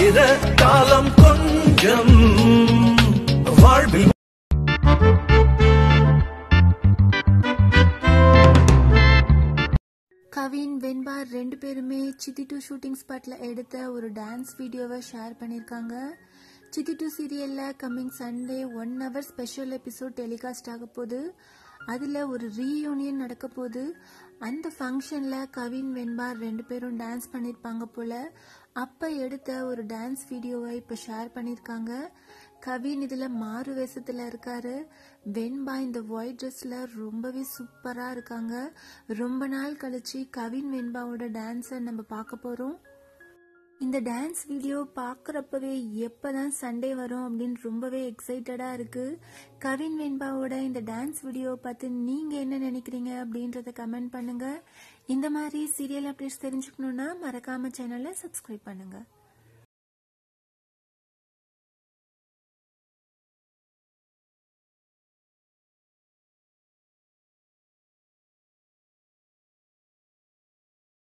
ஆகிற காலம் கொஞ்சம் வாழ்வில் கவின் வெண்பா ரெண்டு பேருமே சித்தி டூ ஷூட்டிங் ஸ்பாட்ல எடுத்த ஒரு டான்ஸ் வீடியோவை ஷேர் பண்ணியிருக்காங்க சித்தி டூ சீரியல்ல coming Sunday one hour special episode telecast ஆக போகுது அதில் ஒரு ரீயூனியன் நடக்க போகுது அந்த ஃபங்க்ஷனில் கவின் வெண்பா ரெண்டு பேரும் டான்ஸ் பண்ணியிருப்பாங்க போல அப்போ எடுத்த ஒரு டான்ஸ் வீடியோவை இப்போ ஷேர் பண்ணியிருக்காங்க கவின் இதில் மாறு வேஷத்தில் இருக்காரு வெண்பா இந்த ஒயிட் ட்ரெஸ்ஸில் ரொம்பவே சூப்பராக இருக்காங்க ரொம்ப நாள் கழிச்சு கவின் வெண்பாவோட டான்ஸை நம்ம பார்க்க போகிறோம் இந்த டான்ஸ் வீடியோ பார்க்குறப்பவே எப்போ தான் சண்டே வரும் அப்படின்னு ரொம்பவே எக்ஸைட்டடாக இருக்குது கவின் வெண்பாவோட இந்த டான்ஸ் வீடியோ பார்த்து நீங்கள் என்ன நினைக்கிறீங்க அப்படின்றத கமெண்ட் பண்ணுங்கள் இந்த மாதிரி சீரியல் அப்டேட்ஸ் தெரிஞ்சுக்கணுன்னா மறக்காமல் சேனலை சப்ஸ்கிரைப் பண்ணுங்கள்